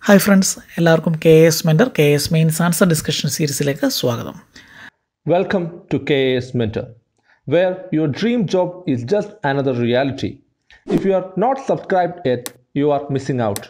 Hi friends എല്ലാവർക്കും K S mentor K S mains answer discussion സീരീസിലേക്ക് സ്വാഗതം Welcome to KAS Mentor, where your dream job is just another reality. If you are not subscribed yet, you are missing out.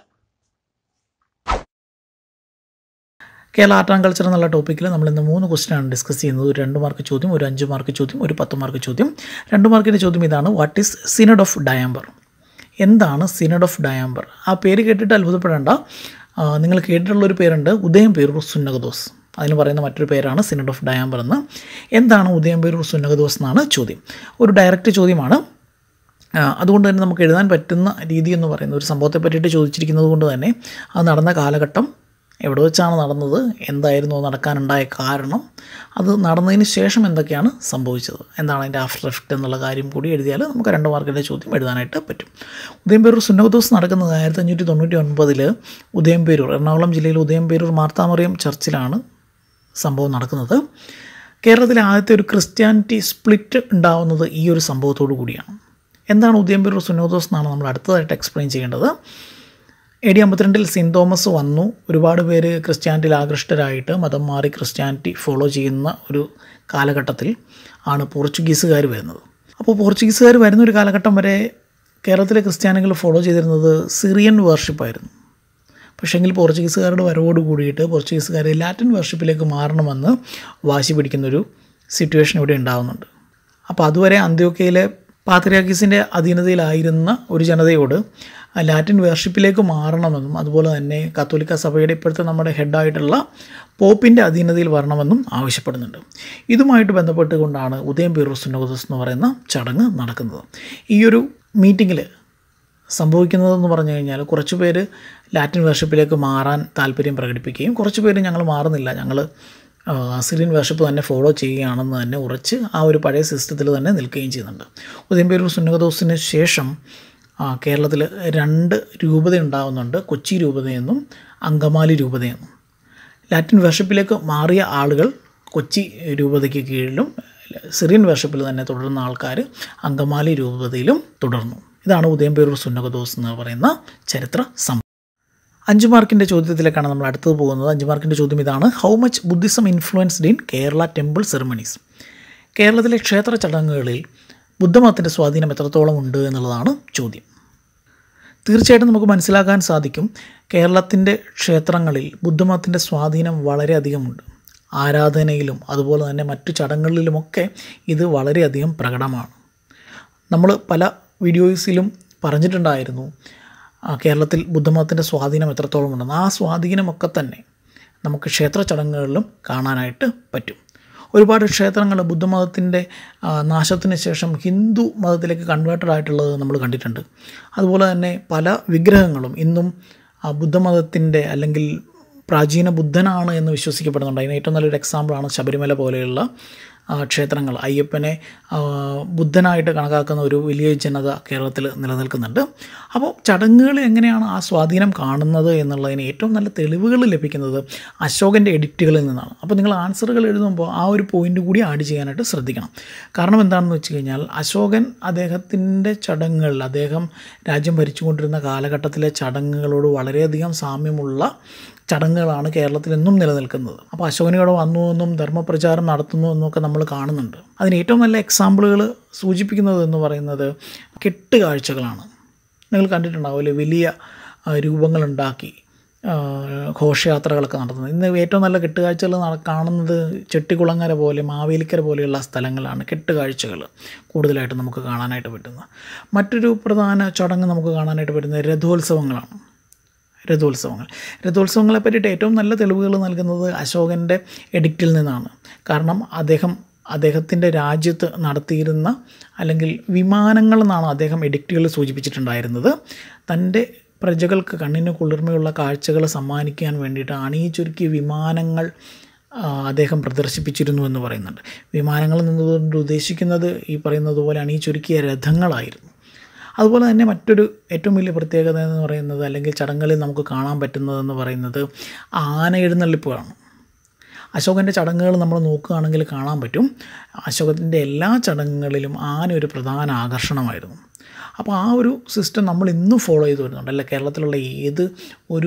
Kerala art and culture എന്നുള്ള ടോപ്പിക്കിൽ നമ്മൾ ഇന്ന് മൂന്ന് question ആണ് discuss ചെയ്യുന്നത് ഒരു രണ്ട് മാർക്ക് ചോദ്യം ഒരു അഞ്ച് മാർക്ക് ചോദ്യം ഒരു പത്ത് മാർക്ക് ചോദ്യം രണ്ട് മാർക്കിൻ്റെ ചോദ്യം ഇതാണ് what is synod of Diamper എന്താണ് സിനഡ് ഓഫ് ഡയാമ്പർ ആ പേര് കേട്ടിട്ട് അത്ഭുതപ്പെടേണ്ട ആ, നിങ്ങൾ കേട്ടിട്ടുള്ളൊരു പേരുണ്ട് ഉദയം പേരൂർ സുന്നകദോസ് അതിന് പറയുന്ന മറ്റൊരു പേരാണ് സിനഡ് ഓഫ് ഡയാമ്പർ എന്ന് എന്താണ് ഉദയം പേരൂർ സുന്നകദോസ് എന്നാണ് ചോദ്യം ഒരു ഡയറക്റ്റ് ചോദ്യമാണ് ആ, അതുകൊണ്ട് തന്നെ നമുക്ക് എഴുതാൻ പറ്റുന്ന രീതി എന്ന് പറയുന്നത് ഒരു സംഭവത്തെ പറ്റിയിട്ട് ചോദിച്ചിരിക്കുന്നത് കൊണ്ട് തന്നെ അത് നടന്ന കാലഘട്ടം എവിടെ വെച്ചാണ് നടന്നത് എന്തായിരുന്നു അത് നടക്കാനുണ്ടായ കാരണം അത് നടന്നതിന് ശേഷം എന്തൊക്കെയാണ് സംഭവിച്ചത് എന്താണ് അതിൻ്റെ ആഫ്റ്റർ എഫക്റ്റ് എന്നുള്ള കാര്യം കൂടി എഴുതിയാൽ നമുക്ക് രണ്ട് മാർക്കിൻ്റെ ചോദ്യം എഴുതാനായിട്ട് പറ്റും ഉദയംപേരൂർ സുന്നകദോസ് നടക്കുന്നത് ആയിരത്തി അഞ്ഞൂറ്റി തൊണ്ണൂറ്റി ഒൻപതിൽ ഉദയംപേരൂർ എറണാകുളം ജില്ലയിൽ ഉദയംപേരൂർ മാർത്താമറിയം ചർച്ചിലാണ് സംഭവം നടക്കുന്നത് കേരളത്തിലെ ആദ്യത്തെ ഒരു ക്രിസ്ത്യാനിറ്റി സ്പ്ലിറ്റ് ഉണ്ടാവുന്നത് ഈ ഒരു സംഭവത്തോടു കൂടിയാണ് എന്താണ് ഉദയംപേരൂർ സുന്നോദോസ് എന്നാണ് നമ്മൾ അടുത്തതായിട്ട് എക്സ്പ്ലെയിൻ ചെയ്യേണ്ടത് എ ഡി അമ്പത്തിരണ്ടിൽ സെൻറ്റ് തോമസ് വന്നു ഒരുപാട് പേര് ക്രിസ്ത്യാനിറ്റിയിൽ ആകൃഷ്ടരായിട്ട് മതം മാറി ക്രിസ്ത്യാനിറ്റി ഫോളോ ചെയ്യുന്ന ഒരു കാലഘട്ടത്തിൽ ആണ് പോർച്ചുഗീസുകാർ വരുന്നത് അപ്പോൾ പോർച്ചുഗീസുകാർ വരുന്ന ഒരു കാലഘട്ടം വരെ കേരളത്തിലെ ക്രിസ്ത്യാനികൾ ഫോളോ ചെയ്തിരുന്നത് സിറിയൻ വർഷിപ്പായിരുന്നു പക്ഷേങ്കിൽ പോർച്ചുഗീസുകാരുടെ വരവോട് കൂടിയിട്ട് പോർച്ചുഗീസുകാർ ലാറ്റിൻ വർഷിപ്പിലേക്ക് മാറണമെന്ന് വാശി പിടിക്കുന്നൊരു സിറ്റുവേഷൻ ഇവിടെ ഉണ്ടാകുന്നുണ്ട് അപ്പോൾ അതുവരെ അന്ത്യോക്കയിലെ പാത്രിയാക്കീസിൻ്റെ അധീനതയിലായിരുന്ന ഒരു ജനതയോട് ആ ലാറ്റിൻ വേർഷിപ്പിലേക്ക് മാറണമെന്നും അതുപോലെ തന്നെ കത്തോലിക്ക സഭയുടെ ഇപ്പോഴത്തെ നമ്മുടെ ഹെഡായിട്ടുള്ള പോപ്പിൻ്റെ അധീനതയിൽ വരണമെന്നും ആവശ്യപ്പെടുന്നുണ്ട് ഇതുമായിട്ട് ബന്ധപ്പെട്ടുകൊണ്ടാണ് ഉദയം പേരൂർ സുന്നോദസ് എന്ന് പറയുന്ന ചടങ്ങ് നടക്കുന്നത് ഈ ഒരു മീറ്റിങ്ങിൽ സംഭവിക്കുന്നതെന്ന് പറഞ്ഞു കഴിഞ്ഞാൽ കുറച്ച് പേര് ലാറ്റിൻ വേർഷിപ്പിലേക്ക് മാറാൻ താല്പര്യം പ്രകടിപ്പിക്കുകയും കുറച്ച് പേര് ഞങ്ങൾ മാറുന്നില്ല ഞങ്ങൾ സിറിയൻ വേർഷിപ്പ് തന്നെ ഫോളോ ചെയ്യുകയാണെന്ന് തന്നെ ഉറച്ച് ആ ഒരു പഴയ സിസ്റ്റത്തിൽ തന്നെ നിൽക്കുകയും ചെയ്യുന്നുണ്ട് ഉദയംപേരൂർ സുന്നകദോസിന് ശേഷം ആ, കേരളത്തിൽ രണ്ട് രൂപത ഉണ്ടാകുന്നുണ്ട് കൊച്ചി രൂപതയെന്നും അങ്കമാലി രൂപതയെന്നും ലാറ്റിൻ വേർഷിപ്പിലേക്ക് മാറിയ ആളുകൾ കൊച്ചി രൂപതയ്ക്ക് കീഴിലും സിറിയൻ വേർഷിപ്പിൽ തന്നെ തുടരുന്ന ആൾക്കാർ അങ്കമാലി രൂപതയിലും തുടർന്നു ഇതാണ് ഉദയംപേരൂർ സുന്നകദോസ് എന്ന് പറയുന്ന ചരിത്ര സംഭവം അഞ്ച് മാർക്കിൻ്റെ ചോദ്യത്തിലേക്കാണ് നമ്മൾ അടുത്തത് പോകുന്നത് അഞ്ച് മാർക്കിൻ്റെ ചോദ്യം ഇതാണ് how much Buddhism influenced in Kerala temple ceremonies കേരളത്തിലെ ക്ഷേത്ര ചടങ്ങുകളിൽ ബുദ്ധമതത്തിൻ്റെ സ്വാധീനം എത്രത്തോളം ഉണ്ട് എന്നുള്ളതാണ് ചോദ്യം തീർച്ചയായിട്ടും നമുക്ക് മനസ്സിലാക്കാൻ സാധിക്കും കേരളത്തിൻ്റെ ക്ഷേത്രങ്ങളിൽ ബുദ്ധമതത്തിൻ്റെ സ്വാധീനം വളരെയധികമുണ്ട് ആരാധനയിലും അതുപോലെ തന്നെ മറ്റു ചടങ്ങുകളിലുമൊക്കെ ഇത് വളരെയധികം പ്രകടമാണ് നമ്മൾ പല വീഡിയോസിലും പറഞ്ഞിട്ടുണ്ടായിരുന്നു ആ, കേരളത്തിൽ ബുദ്ധമതത്തിൻ്റെ സ്വാധീനം എത്രത്തോളം ഉണ്ടെന്ന് ആ സ്വാധീനമൊക്കെ തന്നെ നമുക്ക് ക്ഷേത്ര ചടങ്ങുകളിലും കാണാനായിട്ട് പറ്റും ഒരുപാട് ക്ഷേത്രങ്ങൾ ബുദ്ധമതത്തിൻ്റെ ആ, നാശത്തിന് ശേഷം ഹിന്ദു മതത്തിലേക്ക് കൺവേർട്ടഡ് ആയിട്ടുള്ളത് നമ്മൾ കണ്ടിട്ടുണ്ട് അതുപോലെ തന്നെ പല വിഗ്രഹങ്ങളും ഇന്നും ആ ബുദ്ധമതത്തിൻ്റെ അല്ലെങ്കിൽ പ്രാചീന ബുദ്ധനാണ് എന്ന് വിശ്വസിക്കപ്പെടുന്നുണ്ട് അതിന് ഏറ്റവും നല്ലൊരു എക്സാമ്പിളാണ് ശബരിമല പോലെയുള്ള ആ, ക്ഷേത്രങ്ങൾ അയ്യപ്പനെ ആ, ബുദ്ധനായിട്ട് കണക്കാക്കുന്ന ഒരു വലിയ ജനത കേരളത്തിൽ നിലനിൽക്കുന്നുണ്ട് അപ്പോൾ ചടങ്ങുകൾ എങ്ങനെയാണ് ആ സ്വാധീനം കാണുന്നത് എന്നുള്ളതിന് ഏറ്റവും നല്ല തെളിവുകൾ ലഭിക്കുന്നത് അശോകൻ്റെ എഡിറ്റുകളിൽ നിന്നാണ് അപ്പോൾ നിങ്ങൾ ആൻസറുകൾ എഴുതുമ്പോൾ ആ ഒരു പോയിന്റ് കൂടി ആഡ് ചെയ്യാനായിട്ട് ശ്രദ്ധിക്കണം കാരണം എന്താണെന്ന് വെച്ച് കഴിഞ്ഞാൽ അശോകൻ അദ്ദേഹത്തിൻ്റെ ചടങ്ങുകൾ അദ്ദേഹം രാജ്യം ഭരിച്ചുകൊണ്ടിരുന്ന കാലഘട്ടത്തിലെ ചടങ്ങുകളോട് വളരെയധികം സാമ്യമുള്ള ചടങ്ങുകളാണ് കേരളത്തിൽ എന്നും നിലനിൽക്കുന്നത് അപ്പോൾ അശോകനിവിടെ വന്നു എന്നും ധർമ്മപ്രചാരം നടത്തുന്നു എന്നൊക്കെ നമ്മൾ കാണുന്നുണ്ട് അതിന് ഏറ്റവും നല്ല എക്സാമ്പിളുകൾ സൂചിപ്പിക്കുന്നത് എന്ന് പറയുന്നത് കെട്ടുകാഴ്ചകളാണ് നിങ്ങൾ കണ്ടിട്ടുണ്ടാവില്ലേ വലിയ ആ, രൂപങ്ങളുണ്ടാക്കി ആ, ഘോഷയാത്രകളൊക്കെ നടത്തുന്നത് ഇന്ന് ഏറ്റവും നല്ല കെട്ടുകാഴ്ചകൾ നട- കാണുന്നത് ചെട്ടിക്കുളങ്ങര പോലെ മാവേലിക്കര പോലെയുള്ള സ്ഥലങ്ങളാണ് കെട്ടുകാഴ്ചകൾ കൂടുതലായിട്ട് നമുക്ക് കാണാനായിട്ട് പറ്റുന്നത് മറ്റൊരു പ്രധാന ചടങ്ങ് നമുക്ക് കാണാനായിട്ട് പറ്റുന്നത് രഥോത്സവങ്ങളാണ് രഥോത്സവങ്ങൾ രഥോത്സവങ്ങളെ പറ്റിയിട്ട് ഏറ്റവും നല്ല തെളിവുകൾ നൽകുന്നത് അശോകൻ്റെ എഡിക്റ്റിൽ നിന്നാണ് കാരണം അദ്ദേഹം അദ്ദേഹത്തിൻ്റെ രാജ്യത്ത് നടത്തിയിരുന്ന അല്ലെങ്കിൽ വിമാനങ്ങൾ എന്നാണ് അദ്ദേഹം എഡിക്റ്റുകളിൽ സൂചിപ്പിച്ചിട്ടുണ്ടായിരുന്നത് തൻ്റെ പ്രജകൾക്ക് കണ്ണിന് കുളിർമയുള്ള കാഴ്ചകൾ സമ്മാനിക്കാൻ വേണ്ടിയിട്ട് അണിയിച്ചൊരുക്കിയ വിമാനങ്ങൾ ആ, അദ്ദേഹം പ്രദർശിപ്പിച്ചിരുന്നു എന്ന് പറയുന്നുണ്ട് വിമാനങ്ങൾ എന്നതുകൊണ്ട് ഉദ്ദേശിക്കുന്നത് ഈ പറയുന്നത് പോലെ അണിയിച്ചൊരുക്കിയ രഥങ്ങളായിരുന്നു അതുപോലെ തന്നെ മറ്റൊരു ഏറ്റവും വലിയ പ്രത്യേകത എന്ന് പറയുന്നത് അല്ലെങ്കിൽ ചടങ്ങുകളിൽ നമുക്ക് കാണാൻ പറ്റുന്നതെന്ന് പറയുന്നത് ആന എഴുന്നള്ളിപ്പുകളാണ് അശോകൻ്റെ ചടങ്ങുകൾ നമ്മൾ നോക്കുകയാണെങ്കിൽ കാണാൻ പറ്റും അശോകത്തിൻ്റെ എല്ലാ ചടങ്ങുകളിലും ആന ഒരു പ്രധാന ആകർഷണമായിരുന്നു അപ്പോൾ ആ ഒരു സിസ്റ്റം നമ്മൾ ഇന്നും ഫോളോ ചെയ്ത് വരുന്നുണ്ട് അല്ല കേരളത്തിലുള്ള ഏത് ഒരു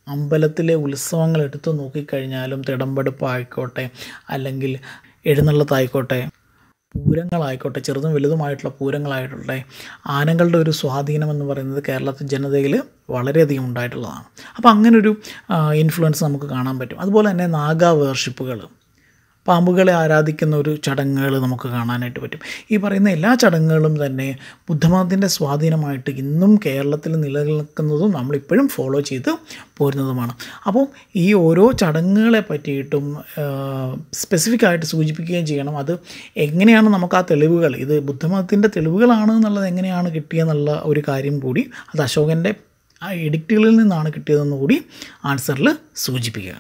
അമ്പലത്തിലെ ഉത്സവങ്ങൾ എടുത്തു നോക്കിക്കഴിഞ്ഞാലും തിടമ്പെടുപ്പ് ആയിക്കോട്ടെ അല്ലെങ്കിൽ എഴുന്നള്ളത്തായിക്കോട്ടെ പൂരങ്ങളായിക്കോട്ടെ ചെറുതും വലുതുമായിട്ടുള്ള പൂരങ്ങളായിക്കോട്ടെ ആനകളുടെ ഒരു സ്വാധീനം എന്ന് പറയുന്നത് കേരളത്തിൽ ജനതയിൽ വളരെയധികം ഉണ്ടായിട്ടുള്ളതാണ് അപ്പോൾ അങ്ങനൊരു ഇൻഫ്ലുവൻസ് നമുക്ക് കാണാൻ പറ്റും അതുപോലെ തന്നെ നാഗ വേർഷിപ്പുകൾ പാമ്പുകളെ ആരാധിക്കുന്ന ഒരു ചടങ്ങുകൾ നമുക്ക് കാണാനായിട്ട് പറ്റും ഈ പറയുന്ന എല്ലാ ചടങ്ങുകളും തന്നെ ബുദ്ധമതത്തിൻ്റെ സ്വാധീനമായിട്ട് ഇന്നും കേരളത്തിൽ നിലനിൽക്കുന്നതും നമ്മളിപ്പോഴും ഫോളോ ചെയ്ത് പോരുന്നതുമാണ് അപ്പോൾ ഈ ഓരോ ചടങ്ങുകളെ പറ്റിയിട്ടും സ്പെസിഫിക് ആയിട്ട് സൂചിപ്പിക്കുകയും ചെയ്യണം അത് എങ്ങനെയാണ് നമുക്ക് ആ തെളിവുകൾ ഇത് ബുദ്ധമതത്തിൻ്റെ തെളിവുകളാണ് എന്നുള്ളത് എങ്ങനെയാണ് കിട്ടിയെന്നുള്ള ഒരു കാര്യം കൂടി അത് അശോകൻ്റെ ആ എഡിക്റ്റുകളിൽ നിന്നാണ് കിട്ടിയതെന്ന് കൂടി ആൻസറിൽ സൂചിപ്പിക്കുക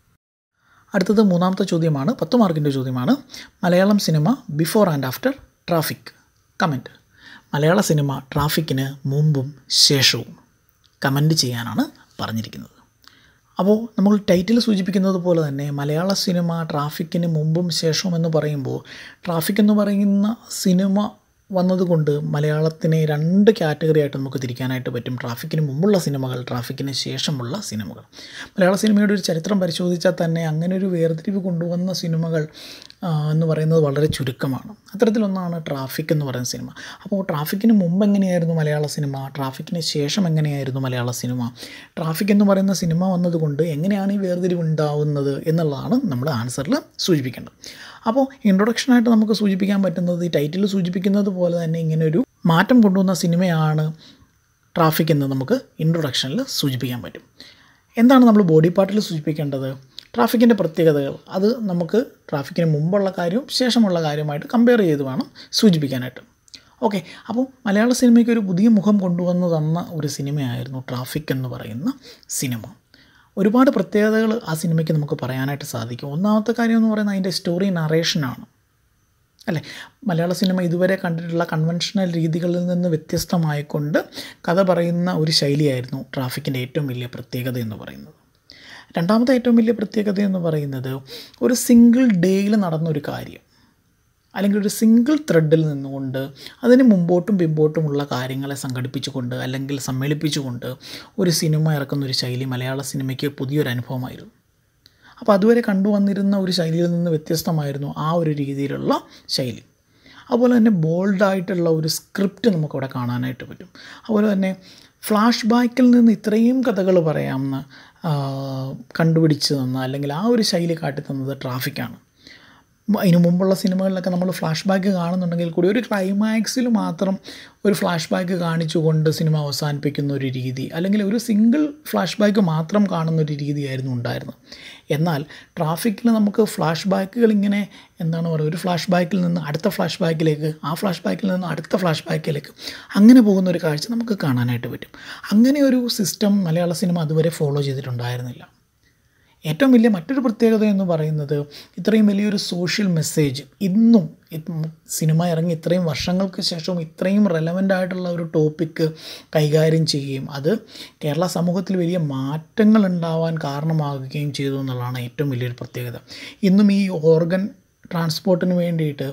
അടുത്തത് മൂന്നാമത്തെ ചോദ്യമാണ് പത്ത് മാർക്കിൻ്റെ ചോദ്യമാണ് Malayalam cinema before and after traffic comment Malayala cinema ട്രാഫിക്കിന് മുമ്പും ശേഷവും കമൻറ്റ് ചെയ്യാനാണ് പറഞ്ഞിരിക്കുന്നത് അപ്പോൾ നമ്മൾ ടൈറ്റിൽ സൂചിപ്പിക്കുന്നത് പോലെ തന്നെ മലയാള സിനിമ ട്രാഫിക്കിന് മുമ്പും ശേഷവും എന്ന് പറയുമ്പോൾ ട്രാഫിക് എന്ന് പറയുന്ന സിനിമ വന്നതുകൊണ്ട് മലയാളത്തിനെ രണ്ട് കാറ്റഗറി ആയിട്ട് നമുക്ക് തിരിക്കാനായിട്ട് പറ്റും ട്രാഫിക്കിന് മുമ്പുള്ള സിനിമകൾ ട്രാഫിക്കിന് ശേഷമുള്ള സിനിമകൾ മലയാള സിനിമയുടെ ഒരു ചരിത്രം പരിശോധിച്ചാൽ തന്നെ അങ്ങനെ ഒരു വേർതിരിവ് കൊണ്ടുവന്ന സിനിമകൾ ആ, എന്ന് പറയുന്നത് വളരെ ചുരുക്കമാണ് അത്തരത്തിലൊന്നാണ് ട്രാഫിക് എന്ന് പറയുന്ന സിനിമ അപ്പോൾ ട്രാഫിക്കിന് മുമ്പ് എങ്ങനെയായിരുന്നു മലയാള സിനിമ ട്രാഫിക്കിന് ശേഷം എങ്ങനെയായിരുന്നു മലയാള സിനിമ ട്രാഫിക് എന്ന് പറയുന്ന സിനിമ വന്നതുകൊണ്ട് എങ്ങനെയാണ് ഈ വേർതിരിവ് ഉണ്ടാവുന്നത് എന്നുള്ളതാണ് നമ്മൾ ആൻസറിൽ സൂചിപ്പിക്കേണ്ടത് അപ്പോൾ ഇൻട്രൊഡക്ഷനായിട്ട് നമുക്ക് സൂചിപ്പിക്കാൻ പറ്റുന്നത് ഈ ടൈറ്റിൽ സൂചിപ്പിക്കുന്നത് പോലെ തന്നെ ഇങ്ങനെ ഒരു മാറ്റം കൊണ്ടുവന്ന സിനിമയാണ് ട്രാഫിക് എന്ന് നമുക്ക് ഇൻട്രൊഡക്ഷനിൽ സൂചിപ്പിക്കാൻ പറ്റും എന്താണ് നമ്മൾ ബോഡി പാർട്ടിൽ സൂചിപ്പിക്കേണ്ടത് ട്രാഫിക്കിൻ്റെ പ്രത്യേകതകൾ അത് നമുക്ക് ട്രാഫിക്കിന് മുമ്പുള്ള കാര്യവും ശേഷമുള്ള കാര്യമായിട്ട് കമ്പയർ ചെയ്ത് വേണം സൂചിപ്പിക്കാനായിട്ട് ഓക്കെ അപ്പോൾ മലയാള സിനിമയ്ക്ക് ഒരു പുതിയ മുഖം കൊണ്ടുവന്ന് തന്ന ഒരു സിനിമയായിരുന്നു ട്രാഫിക് എന്ന് പറയുന്ന സിനിമ ഒരുപാട് പ്രത്യേകതകൾ ആ സിനിമയ്ക്ക് നമുക്ക് പറയാനായിട്ട് സാധിക്കും ഒന്നാമത്തെ കാര്യം എന്ന് പറയുന്നത് അതിൻ്റെ സ്റ്റോറി നറേഷനാണ് അല്ലേ മലയാള സിനിമ ഇതുവരെ കണ്ടിട്ടുള്ള കൺവെൻഷണൽ രീതികളിൽ നിന്ന് വ്യത്യസ്തമായിക്കൊണ്ട് കഥ പറയുന്ന ഒരു ശൈലിയായിരുന്നു ട്രാഫിക്കിൻ്റെ ഏറ്റവും വലിയ പ്രത്യേകത എന്ന് പറയുന്നത് രണ്ടാമത്തെ ഏറ്റവും വലിയ പ്രത്യേകത എന്ന് പറയുന്നത് ഒരു സിംഗിൾ ഡേയിൽ നടന്നൊരു കാര്യം അല്ലെങ്കിൽ ഒരു സിംഗിൾ ത്രെഡിൽ നിന്നുകൊണ്ട് അതിന് മുമ്പോട്ടും പിമ്പോട്ടുമുള്ള കാര്യങ്ങളെ സംഘടിപ്പിച്ചുകൊണ്ട് അല്ലെങ്കിൽ സമ്മേളിപ്പിച്ചുകൊണ്ട് ഒരു സിനിമ ഇറക്കുന്ന ഒരു ശൈലി മലയാള സിനിമയ്ക്ക് പുതിയൊരു അനുഭവമായിരുന്നു അപ്പോൾ അതുവരെ കണ്ടുവന്നിരുന്ന ഒരു ശൈലിയിൽ നിന്ന് വ്യത്യസ്തമായിരുന്നു ആ ഒരു രീതിയിലുള്ള ശൈലി അതുപോലെ തന്നെ ബോൾഡായിട്ടുള്ള ഒരു സ്ക്രിപ്റ്റ് നമുക്കവിടെ കാണാനായിട്ട് പറ്റും അതുപോലെ തന്നെ ഫ്ലാഷ് ബാക്കിൽ നിന്ന് ഇത്രയും കഥകൾ പറയാമെന്ന് ആ, കണ്ടുപിടിച്ച് തന്ന അല്ലെങ്കിൽ ആ ഒരു ശൈലി കാട്ടിത്തന്നത് ട്രാഫിക്കാണ് അതിന് മുമ്പുള്ള സിനിമകളിലൊക്കെ നമ്മൾ ഫ്ലാഷ് ബാക്ക് കാണുന്നുണ്ടെങ്കിൽ കൂടി ഒരു ക്ലൈമാക്സിൽ മാത്രം ഒരു ഫ്ലാഷ് ബാക്ക് കാണിച്ചുകൊണ്ട് സിനിമ അവസാനിപ്പിക്കുന്ന ഒരു രീതി അല്ലെങ്കിൽ ഒരു സിംഗിൾ ഫ്ലാഷ് ബാക്ക് മാത്രം കാണുന്ന ഒരു രീതിയായിരുന്നു ഉണ്ടായിരുന്നത് എന്നാൽ ട്രാഫിക്കിൽ നമുക്ക് ഫ്ലാഷ് ബാക്കുകൾ ഇങ്ങനെ എന്താണ് പറയുക ഒരു ഫ്ലാഷ് ബാക്കിൽ നിന്ന് അടുത്ത ഫ്ലാഷ് ബാക്കിലേക്ക് ആ ഫ്ലാഷ് ബാക്കിൽ നിന്ന് അടുത്ത ഫ്ലാഷ് ബാക്കിലേക്ക് അങ്ങനെ പോകുന്ന ഒരു കാഴ്ച നമുക്ക് കാണാനായിട്ട് പറ്റും അങ്ങനെ ഒരു സിസ്റ്റം മലയാള സിനിമ അതുവരെ ഫോളോ ചെയ്തിട്ടുണ്ടായിരുന്നില്ല ഏറ്റവും വലിയ മറ്റൊരു പ്രത്യേകത എന്ന് പറയുന്നത് ഇത്രയും വലിയൊരു സോഷ്യൽ മെസ്സേജ് ഇന്നും ഇത് സിനിമ ഇറങ്ങി ഇത്രയും വർഷങ്ങൾക്ക് ശേഷവും ഇത്രയും റെലവൻ്റ് ആയിട്ടുള്ള ഒരു ടോപ്പിക്ക് കൈകാര്യം ചെയ്യുകയും അത് കേരള സമൂഹത്തിൽ വലിയ മാറ്റങ്ങൾ ഉണ്ടാവാൻ കാരണമാകുകയും ചെയ്തു എന്നുള്ളതാണ് ഏറ്റവും വലിയൊരു പ്രത്യേകത ഇന്നും ഈ ഓർഗൻ ട്രാൻസ്പോർട്ടിന് വേണ്ടിയിട്ട്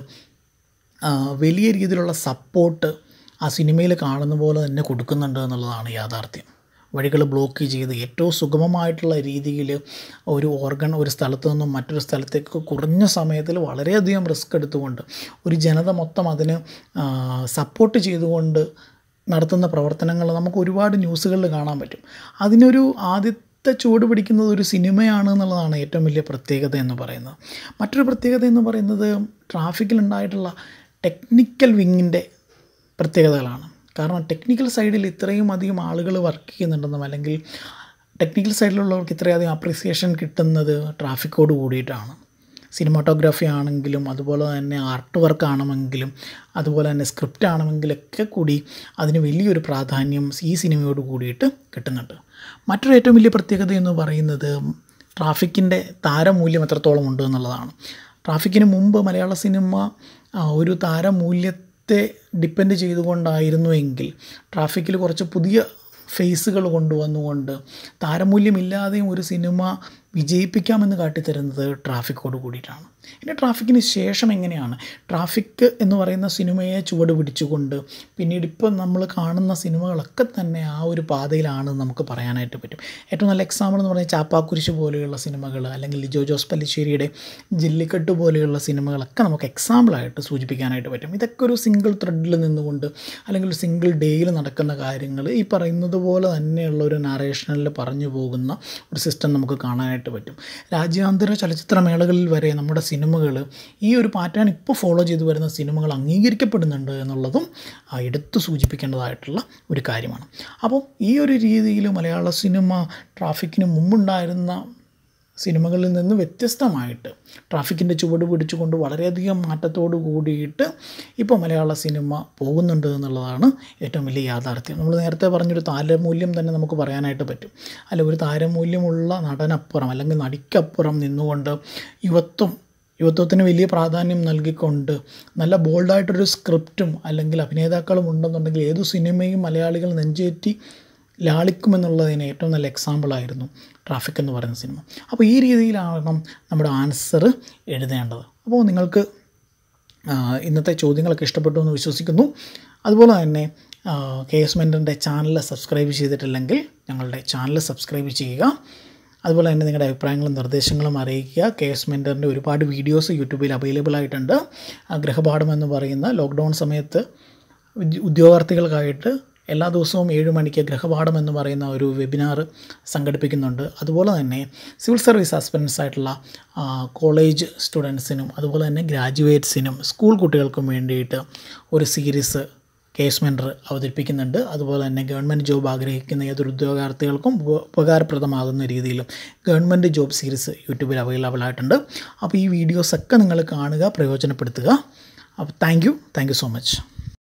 ആ, വലിയ രീതിയിലുള്ള സപ്പോർട്ട് ആ സിനിമയിൽ കാണുന്ന പോലെ തന്നെ കൊടുക്കുന്നുണ്ട് എന്നുള്ളതാണ് യാഥാർത്ഥ്യം വഴികൾ ബ്ലോക്ക് ചെയ്ത് ഏറ്റവും സുഗമമായിട്ടുള്ള രീതിയിൽ ഒരു ഓർഗൺ ഒരു സ്ഥലത്ത് നിന്നും മറ്റൊരു സ്ഥലത്തേക്ക് കുറഞ്ഞ സമയത്തിൽ വളരെയധികം റിസ്ക് എടുത്തുകൊണ്ട് ഒരു ജനത മൊത്തം അതിന് സപ്പോർട്ട് ചെയ്തുകൊണ്ട് നടത്തുന്ന പ്രവർത്തനങ്ങൾ നമുക്ക് ഒരുപാട് ന്യൂസുകളിൽ കാണാൻ പറ്റും അതിനൊരു ആദ്യത്തെ ചുവട് പിടിക്കുന്നത് ഒരു സിനിമയാണ് എന്നുള്ളതാണ് ഏറ്റവും വലിയ പ്രത്യേകത എന്ന് പറയുന്നത് മറ്റൊരു പ്രത്യേകത എന്ന് പറയുന്നത് ട്രാഫിക്കിലുണ്ടായിട്ടുള്ള ടെക്നിക്കൽ വിങ്ങിൻ്റെ പ്രത്യേകതകളാണ് കാരണം ടെക്നിക്കൽ സൈഡിൽ ഇത്രയും അധികം ആളുകൾ വർക്ക് ചെയ്യുന്നുണ്ടെന്നും അല്ലെങ്കിൽ ടെക്നിക്കൽ സൈഡിലുള്ളവർക്ക് ഇത്രയധികം അപ്രിസിയേഷൻ കിട്ടുന്നത് ട്രാഫിക്കോട് കൂടിയിട്ടാണ് സിനിമാറ്റോഗ്രാഫി ആണെങ്കിലും അതുപോലെ തന്നെ ആർട്ട് വർക്ക് ആണെങ്കിലും അതുപോലെ തന്നെ സ്ക്രിപ്റ്റ് ആണെങ്കിലൊക്കെ കൂടി അതിന് വലിയൊരു പ്രാധാന്യം ഈ സിനിമയോട് കൂടിയിട്ട് കിട്ടുന്നുണ്ട് മറ്റൊരു ഏറ്റവും വലിയ പ്രത്യേകത എന്ന് പറയുന്നത് ട്രാഫിക്കിൻ്റെ താരമൂല്യം എത്രത്തോളം ഉണ്ട് എന്നുള്ളതാണ് ട്രാഫിക്കിന് മുമ്പ് മലയാള സിനിമ ആ, ഒരു താരമൂല്യത്തെ ഡിപ്പെൻഡ് ചെയ്തുകൊണ്ടായിരുന്നുവെങ്കിൽ ട്രാഫിക്കിൽ കുറച്ച് പുതിയ ഫേസുകൾ കൊണ്ടുവന്നുകൊണ്ട് താരമൂല്യമില്ലാതെയും ഒരു സിനിമ വിജയിപ്പിക്കാമെന്ന് കാട്ടിത്തരുന്നത് ട്രാഫിക്കോട് കൂടിയിട്ടാണ് ഇനി ട്രാഫിക്കിന് ശേഷം എങ്ങനെയാണ് ട്രാഫിക് എന്ന് പറയുന്ന സിനിമയെ ചുവട് പിടിച്ചുകൊണ്ട് പിന്നീട് ഇപ്പം നമ്മൾ കാണുന്ന സിനിമകളൊക്കെ തന്നെ ആ ഒരു പാതയിലാണ് നമുക്ക് പറയാനായിട്ട് പറ്റും ഏറ്റവും നല്ല എക്സാമ്പിൾ എന്ന് പറഞ്ഞാൽ ചാപ്പാക്കുരിശ് പോലെയുള്ള സിനിമകൾ അല്ലെങ്കിൽ ലിജോ ജോസ് പല്ലിശ്ശേരിയുടെ ജില്ലിക്കെട്ട് പോലെയുള്ള സിനിമകളൊക്കെ നമുക്ക് എക്സാമ്പിളായിട്ട് സൂചിപ്പിക്കാനായിട്ട് പറ്റും ഇതൊക്കെ ഒരു സിംഗിൾ ത്രെഡിൽ നിന്നുകൊണ്ട് അല്ലെങ്കിൽ ഒരു സിംഗിൾ ഡേയിൽ നടക്കുന്ന കാര്യങ്ങൾ ഈ പറയുന്നത് പോലെ തന്നെയുള്ള ഒരു നറേഷനിൽ പറഞ്ഞു പോകുന്ന ഒരു സിസ്റ്റം നമുക്ക് കാണാനായിട്ട് പറ്റും രാജ്യാന്തര ചലച്ചിത്രമേളകളിൽ വരെ നമ്മുടെ സിനിമകൾ ഈ ഒരു പാറ്റേൺ ഇപ്പോൾ ഫോളോ ചെയ്തു വരുന്ന സിനിമകൾ അംഗീകരിക്കപ്പെടുന്നുണ്ട് എന്നുള്ളതും ആ, എടുത്തു സൂചിപ്പിക്കേണ്ടതായിട്ടുള്ള ഒരു കാര്യമാണ് അപ്പോൾ ഈ ഒരു രീതിയിൽ മലയാള സിനിമ ട്രാഫിക്കിന് മുമ്പുണ്ടായിരുന്ന സിനിമകളിൽ നിന്ന് വ്യത്യസ്തമായിട്ട് ട്രാഫിക്കിൻ്റെ ചുവട് പിടിച്ചുകൊണ്ട് വളരെയധികം മാറ്റത്തോട് കൂടിയിട്ട് ഇപ്പോൾ മലയാള സിനിമ പോകുന്നുണ്ട് എന്നുള്ളതാണ് ഏറ്റവും വലിയ യാഥാർത്ഥ്യം നമ്മൾ നേരത്തെ പറഞ്ഞൊരു താരമൂല്യം തന്നെ നമുക്ക് പറയാനായിട്ട് പറ്റും അല്ല ഒരു താരമൂല്യമുള്ള നടനപ്പുറം അല്ലെങ്കിൽ നടിക്കപ്പുറം നിന്നുകൊണ്ട് യുവത്വം യുവത്വത്തിന് വലിയ പ്രാധാന്യം നൽകിക്കൊണ്ട് നല്ല ബോൾഡായിട്ടൊരു സ്ക്രിപ്റ്റും അല്ലെങ്കിൽ അഭിനേതാക്കളും ഉണ്ടെന്നുണ്ടെങ്കിൽ ഏതു സിനിമയും മലയാളികൾ നെഞ്ചേറ്റി ലാളിക്കുമെന്നുള്ളതിന് ഏറ്റവും നല്ല എക്സാമ്പിളായിരുന്നു ട്രാഫിക് എന്ന് പറയുന്ന സിനിമ അപ്പോൾ ഈ രീതിയിലാവണം നമ്മുടെ ആൻസർ എഴുതേണ്ടത് അപ്പോൾ നിങ്ങൾക്ക് ആ, ഇന്നത്തെ ചോദ്യങ്ങളൊക്കെ ഇഷ്ടപ്പെട്ടു എന്ന് വിശ്വസിക്കുന്നു അതുപോലെ തന്നെ കെ എസ് മെൻറ്ററിൻ്റെ ചാനൽ സബ്സ്ക്രൈബ് ചെയ്തിട്ടില്ലെങ്കിൽ ഞങ്ങളുടെ ചാനൽ സബ്സ്ക്രൈബ് ചെയ്യുക അതുപോലെ തന്നെ നിങ്ങളുടെ അഭിപ്രായങ്ങളും നിർദ്ദേശങ്ങളും അറിയിക്കുക കെ എസ് മെൻറ്ററിൻ്റെ ഒരുപാട് വീഡിയോസ് യൂട്യൂബിൽ അവൈലബിൾ ആയിട്ടുണ്ട് ആ, ഗൃഹപാഠം എന്ന് പറയുന്ന ലോക്ക്ഡൗൺ സമയത്ത് ഉദ്യ- ഉദ്യോഗാർത്ഥികൾക്കായിട്ട് എല്ലാ ദിവസവും ഏഴ് മണിക്ക് ഗൃഹപാഠം എന്ന് പറയുന്ന ഒരു വെബിനാർ സംഘടിപ്പിക്കുന്നുണ്ട് അതുപോലെ തന്നെ സിവിൽ സർവീസ് ആസ്പിറൻസ് ആയിട്ടുള്ള ആ, കോളേജ് സ്റ്റുഡൻസിനും അതുപോലെ തന്നെ ഗ്രാജുവേറ്റ്സിനും സ്കൂൾ കുട്ടികൾക്കും വേണ്ടിയിട്ട് ഒരു സീരീസ് കേസ് മെൻറ്റർ അവതരിപ്പിക്കുന്നുണ്ട് അതുപോലെ തന്നെ ഗവൺമെൻറ് ജോബ് ആഗ്രഹിക്കുന്ന ഏതൊരു ഉദ്യോഗാർത്ഥികൾക്കും ഉപ- ഉപകാരപ്രദമാകുന്ന രീതിയിലും ഗവൺമെൻറ് ജോബ് സീരീസ് യൂട്യൂബിൽ അവൈലബിൾ ആയിട്ടുണ്ട് അപ്പോൾ ഈ വീഡിയോസൊക്കെ നിങ്ങൾ കാണുക പ്രയോജനപ്പെടുത്തുക അപ്പോൾ thank you thank you so much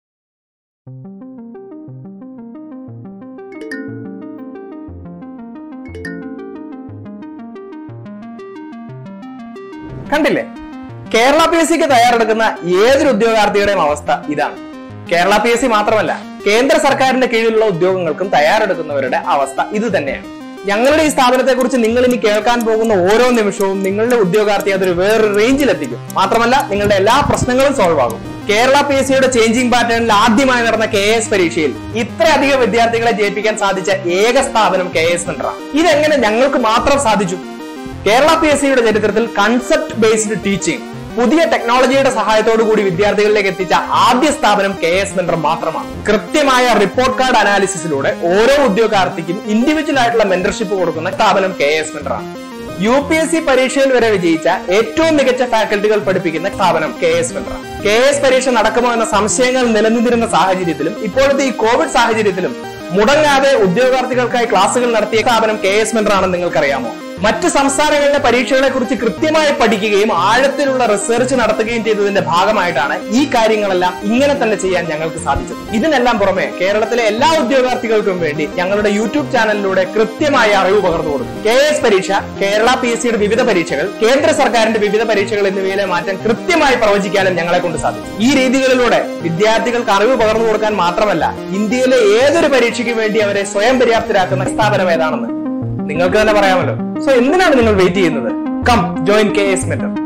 കണ്ടില്ലേ കേരള പി എസ് സിക്ക് തയ്യാറെടുക്കുന്ന ഏതൊരു ഉദ്യോഗാർത്ഥിയുടെയും അവസ്ഥ ഇതാണ് കേരള പി എസ് സി മാത്രമല്ല കേന്ദ്ര സർക്കാരിന്റെ കീഴിലുള്ള ഉദ്യോഗങ്ങൾക്കും തയ്യാറെടുക്കുന്നവരുടെ അവസ്ഥ ഇത് തന്നെയാണ് ഞങ്ങളുടെ ഈ സ്ഥാപനത്തെ കുറിച്ച് നിങ്ങൾ ഇനി കേൾക്കാൻ പോകുന്ന ഓരോ നിമിഷവും നിങ്ങളുടെ ഉദ്യോഗാർത്ഥി അതൊരു വേറൊരു റേഞ്ചിൽ എത്തിക്കും മാത്രമല്ല നിങ്ങളുടെ എല്ലാ പ്രശ്നങ്ങളും സോൾവ് ആകും കേരള പി എസ് സിയുടെ ചേഞ്ചിങ് പാറ്റേണിൽ ആദ്യമായി നടന്ന കെ എസ് പരീക്ഷയിൽ ഇത്രയധികം വിദ്യാർത്ഥികളെ ജയിപ്പിക്കാൻ സാധിച്ച ഏക സ്ഥാപനം കെ എസ് സെന്ററാണ് ഇതെങ്ങനെ ഞങ്ങൾക്ക് മാത്രം സാധിച്ചു കേരള പി എസ് സിയുടെ ചരിത്രത്തിൽ കൺസെപ്റ്റ് ബേസ്ഡ് ടീച്ചിങ് പുതിയ ടെക്നോളജിയുടെ സഹായത്തോടു കൂടി വിദ്യാർത്ഥികളിലേക്ക് എത്തിച്ച ആദ്യ സ്ഥാപനം കെ എസ് മെന്റർ മാത്രമാണ് കൃത്യമായ റിപ്പോർട്ട് കാർഡ് അനാലിസിസിലൂടെ ഓരോ ഉദ്യോഗാർത്ഥിക്കും ഇൻഡിവിജ്വൽ ആയിട്ടുള്ള മെന്റർഷിപ്പ് കൊടുക്കുന്ന സ്ഥാപനം കെ എസ് മെന്റർ ആണ് യു പി എസ് സി പരീക്ഷയിൽ വരെ വിജയിച്ച ഏറ്റവും മികച്ച ഫാക്കൽറ്റികൾ പഠിപ്പിക്കുന്ന സ്ഥാപനം കെ എസ് മെന്റർ ആണ് കെ എസ് പരീക്ഷ നടക്കുമോ എന്ന സംശയങ്ങൾ നിലനിന്നിരുന്ന സാഹചര്യത്തിലും ഇപ്പോഴത്തെ ഈ കോവിഡ് സാഹചര്യത്തിലും മുടങ്ങാതെ ഉദ്യോഗാർത്ഥികൾക്കായി ക്ലാസുകൾ നടത്തിയ സ്ഥാപനം കെ എസ് മെന്റർ ആണെന്ന് നിങ്ങൾക്കറിയാമോ മറ്റ് സംസ്ഥാനങ്ങളിലെ പരീക്ഷകളെ കുറിച്ച് കൃത്യമായി പഠിക്കുകയും ആഴത്തിലുള്ള റിസർച്ച് നടത്തുകയും ചെയ്തതിന്റെ ഭാഗമായിട്ടാണ് ഈ കാര്യങ്ങളെല്ലാം ഇങ്ങനെ തന്നെ ചെയ്യാൻ ഞങ്ങൾക്ക് സാധിച്ചത് ഇതിനെല്ലാം പുറമെ കേരളത്തിലെ എല്ലാ ഉദ്യോഗാർത്ഥികൾക്കും വേണ്ടി ഞങ്ങളുടെ യൂട്യൂബ് ചാനലിലൂടെ കൃത്യമായ അറിവ് പകർന്നു കൊടുക്കും കെ എസ് പരീക്ഷ കേരള പി എസ് സിയുടെ വിവിധ പരീക്ഷകൾ കേന്ദ്ര സർക്കാരിന്റെ വിവിധ പരീക്ഷകൾ എന്നിവയിലെ മാറ്റം കൃത്യമായി പ്രവചിക്കാനും ഞങ്ങളെ കൊണ്ട് സാധിക്കും ഈ രീതികളിലൂടെ വിദ്യാർത്ഥികൾക്ക് അറിവ് പകർന്നു കൊടുക്കാൻ മാത്രമല്ല ഇന്ത്യയിലെ ഏതൊരു പരീക്ഷയ്ക്ക് വേണ്ടി അവരെ സ്വയം പര്യാപ്തരാക്കുന്ന സ്ഥാപനം ഏതാണെന്ന് നിങ്ങൾക്ക് തന്നെ പറയാമല്ലോ സോ എന്തിനാണ് നിങ്ങൾ വെയിറ്റ് ചെയ്യുന്നത് come join K S mentor